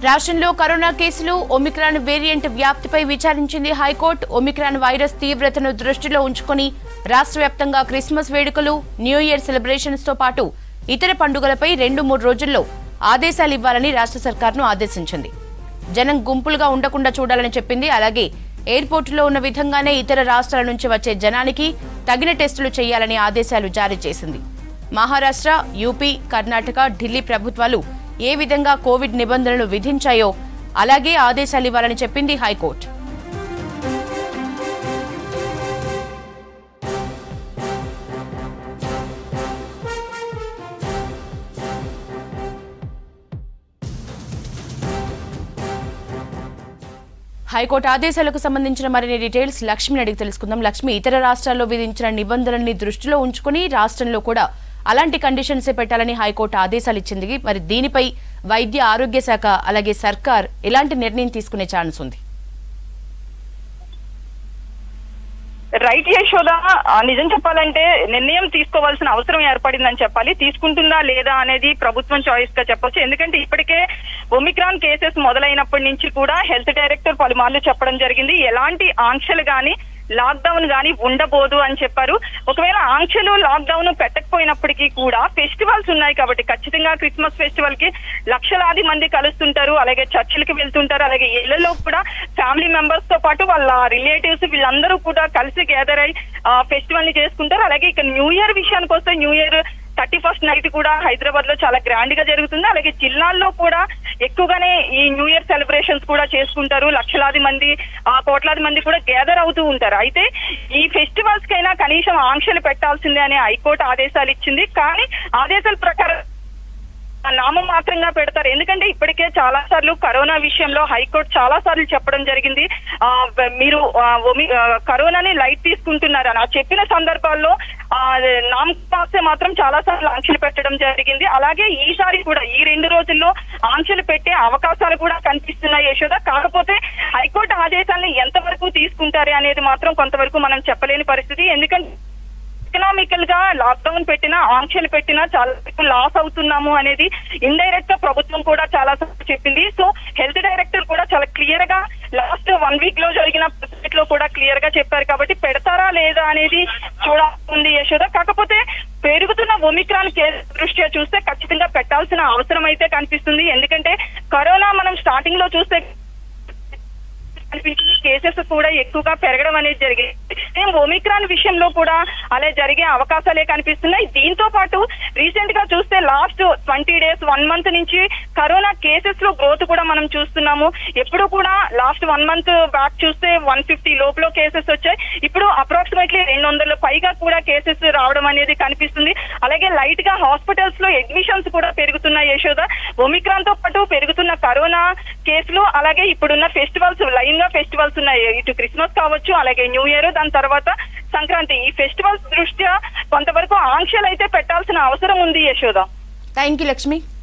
రాష్ట్రంలో కరోనా కేసులు Omicron variant వ్యాప్తిపై విచారించింది హైకోర్టు ఒమిక్రాన్ వైరస్ తీవ్రతను దృష్టిలో ఉంచుకొని రాష్ట్ర వ్యాప్తంగా క్రిస్మస్ వేడుకలు న్యూ ఇయర్ సెలబ్రేషన్స్ తో పాటు ఇతర పండుగలపై రెండు మూడు రోజుల్లో ఆదేశాలు ఇవ్వాలని రాష్ట్ర సర్కార్ను ఆదేశించింది జనం గుంపులుగా ఉండకుండా చూడాలని చెప్పింది అలాగే ఎయిర్పోర్టులో ఉన్న విధంగానే ఇతర రాష్ట్రాల నుంచి వచ్చే జనానికి తగిన టెస్టులు చేయాలని ఆదేశాలు జారీ చేసింది మహారాష్ట్ర యూపీ కర్ణాటక ఢిల్లీ ప్రభుత్వాలు ఏ విధంగా కోవిడ్ నిబంధనలు విధించాయో అలాగే ఆదేశాలు ఇవ్వాలని చెప్పింది హైకోర్టు హైకోర్టు ఆదేశాలకు సంబంధించిన మరిన్ని డీటెయిల్స్ లక్ష్మిని అడిగి తెలుసుకుందాం లక్ష్మి ఇతర రాష్ట్రాల్లో విధించిన నిబంధనల్ని దృష్టిలో ఉంచుకుని రాష్ట్రంలో కూడా అలాంటి కండిషన్స్ పెట్టాలని హైకోర్టు ఆదేశాలు ఇచ్చింది మరి దీనిపై వైద్య ఆరోగ్య శాఖ అలాగే సర్కార్ ఎలాంటి నిర్ణయం తీసుకునే ఛాన్స్ ఉంది రైట్ యశోద ఆ, నిజం చెప్పాలంటే నిర్ణయం తీసుకోవాల్సిన అవసరం ఏర్పడిందని చెప్పాలి తీసుకుంటుందా లేదా అనేది ప్రభుత్వం చాయిస్ గా చెప్పొచ్చు ఎందుకంటే ఇప్పటికే ఒమిక్రాన్ కేసెస్ మొదలైనప్పటి నుంచి కూడా హెల్త్ డైరెక్టర్ పలుమార్లు చెప్పడం జరిగింది ఎలాంటి ఆంక్షలు గాని లాక్డౌన్ గాని ఉండబోదు అని చెప్పారు ఒకవేళ ఆంక్షలు లాక్డౌన్ పెట్టకపోయినప్పటికీ కూడా ఫెస్టివల్స్ ఉన్నాయి కాబట్టి ఖచ్చితంగా క్రిస్మస్ ఫెస్టివల్ కి లక్షలాది మంది కలుస్తుంటారు అలాగే చర్చిలకి వెళ్తుంటారు అలాగే ఇళ్లలో కూడా ఫ్యామిలీ మెంబర్స్ తో పాటు వాళ్ళ రిలేటివ్స్ వీళ్ళందరూ కూడా కలిసి గ్యాదర్ అయి ఫెస్టివల్ ని చేసుకుంటారు అలాగే ఇక న్యూ ఇయర్ విషయానికి వస్తే new year thirty first night కూడా హైదరాబాద్ లో చాలా గ్రాండ్ గా జరుగుతుంది అలాగే జిల్లాల్లో కూడా ఎక్కువగానే ఈ న్యూ ఇయర్ సెలబ్రేషన్స్ కూడా చేసుకుంటారు లక్షలాది మంది ఆ కోట్లాది మంది కూడా గ్యాదర్ అవుతూ ఉంటారు అయితే ఈ ఫెస్టివల్స్ కైనా కనీసం ఆంక్షలు పెట్టాల్సిందే అనే హైకోర్టు ఆదేశాలు ఇచ్చింది కానీ ఆదేశాల ప్రకారం నామమాత్రంగా పెడతారు ఎందుకంటే ఇప్పటికే చాలా సార్లు కరోనా విషయంలో హైకోర్టు చాలా సార్లు చెప్పడం జరిగింది ఆ, బ- మీరు ఆ, ఒమి- ఆ, కరోనాని లైట్ తీసుకుంటున్నారు అని ఆ చెప్పిన సందర్భాల్లో ఆ, నామకాస్తే మాత్రం చాలా సార్లు ఆంక్షలు పెట్టడం జరిగింది అలాగే ఈసారి కూడా ఈ రెండు రోజుల్లో ఆంక్షలు పెట్టే అవకాశాలు కూడా కనిపిస్తున్నాయి యశోద కాకపోతే హైకోర్టు ఆదేశాలను ఎంతవరకు తీసుకుంటారు అనేది మాత్రం కొంతవరకు మనం చెప్పలేని పరిస్థితి ఎందుకంటే ఎకనామికల్ గా లాక్డౌన్ పెట్టినా ఆంక్షలు పెట్టినా చాలా వరకు లాస్ అవుతున్నాము అనేది ఇండైరెక్ట్ గా ప్రభుత్వం కూడా చాలా సార్లు చెప్పింది సో హెల్త్ డైరెక్టర్ కూడా చాలా క్లియర్ గా లాస్ట్ వన్ వీక్ లో జరిగిన ప్రెస్ లో కూడా క్లియర్ గా చెప్పారు కాబట్టి పెడతారా లేదా అనేది చూడాల్సింది యశోద కాకపోతే పెరుగుతున్న ఒమిక్రాన్ కేసు దృష్ట్యా చూస్తే ఖచ్చితంగా పెట్టాల్సిన అవసరం అయితే కనిపిస్తుంది ఎందుకంటే కరోనా మనం స్టార్టింగ్ లో చూస్తే అనిపించింది కేసెస్ కూడా ఎక్కువగా పెరగడం అనేది జరిగింది సేమ్ ఒమిక్రాన్ విషయంలో కూడా అలా జరిగే అవకాశాలే కనిపిస్తున్నాయి దీంతో పాటు రీసెంట్ గా చూస్తే last twenty days one month నుంచి కరోనా కేసెస్ లో గ్రోత్ కూడా మనం చూస్తున్నాము ఎప్పుడు కూడా లాస్ట్ వన్ మంత్ బ్యాక్ చూస్తే వన్ ఫిఫ్టీ లోపల కేసెస్ వచ్చాయి ఇప్పుడు అప్రాక్సిమేట్లీ రెండు వందల పైగా కూడా కేసెస్ రావడం అనేది కనిపిస్తుంది అలాగే లైట్ గా హాస్పిటల్స్ లో అడ్మిషన్స్ కూడా పెరుగుతున్నాయి యశోద ఒమిక్రాన్ తో పాటు పెరుగుతున్న కరోనా కేసులు అలాగే ఇప్పుడున్న ఫెస్టివల్స్ లైన్ గా ఫెస్టివల్స్ ఉన్నాయి ఇటు క్రిస్మస్ కావచ్చు అలాగే న్యూ ఇయర్ దాని తర్వాత సంక్రాంతి ఈ ఫెస్టివల్స్ దృష్ట్యా కొంతవరకు ఆంక్షలు అయితే పెట్టాల్సిన అవసరం ఉంది యశోద థ్యాంక్ యూ లక్ష్మి